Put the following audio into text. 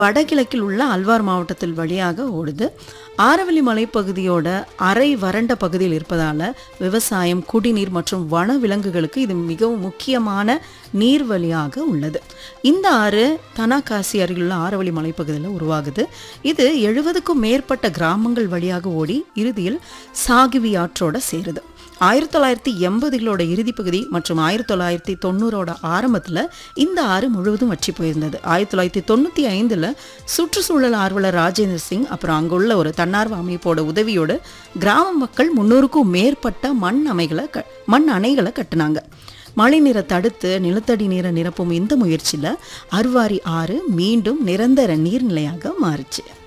வடகிழக்கில் உள்ள அல்வார் மாவட்டத்தில் வழியாக ஓடுது ஆரவல்லி மலைப்பகுதியோட அரை வறண்ட பகுதியில் இருப்பதால விவசாயம் குடிநீர் மற்றும் வன விலங்குகளுக்கு இது மிகவும் முக்கியமான நீர்வழியாக உள்ளது இந்த ஆறு தனாகாசி அருகிலுள்ள ஆரவல்லி மலைப்பகுதியில் உருவாகுது இது எழுபதுக்கும் மேற்பட்ட கிராமங்கள் வழியாக ஓடி இறுதியில் சாகிவி ஆற்றோட சேருது ஆயிரத்தி தொள்ளாயிரத்தி எண்பதுகளோட இறுதி பகுதி மற்றும் ஆயிரத்தி தொள்ளாயிரத்தி தொண்ணூறோட ஆரம்பத்தில் இந்த ஆறு முழுவதும் வற்றி போயிருந்தது ஆயிரத்தி தொள்ளாயிரத்தி தொண்ணூற்றி ஐந்தில் சுற்றுச்சூழல் ஆர்வலர் ராஜேந்திர சிங் அப்புறம் அங்குள்ள ஒரு தன்னார்வ அமைப்போட உதவியோடு கிராம மக்கள் முன்னூறுக்கும் மேற்பட்ட மண் அமைகளை க மண் அணைகளை கட்டினாங்க மழை நீரை தடுத்து நிலத்தடி நீரை நிரப்பும் இந்த முயற்சியில் அருவாரி ஆறு மீண்டும் நிரந்தர நீர்நிலையாக மாறுச்சு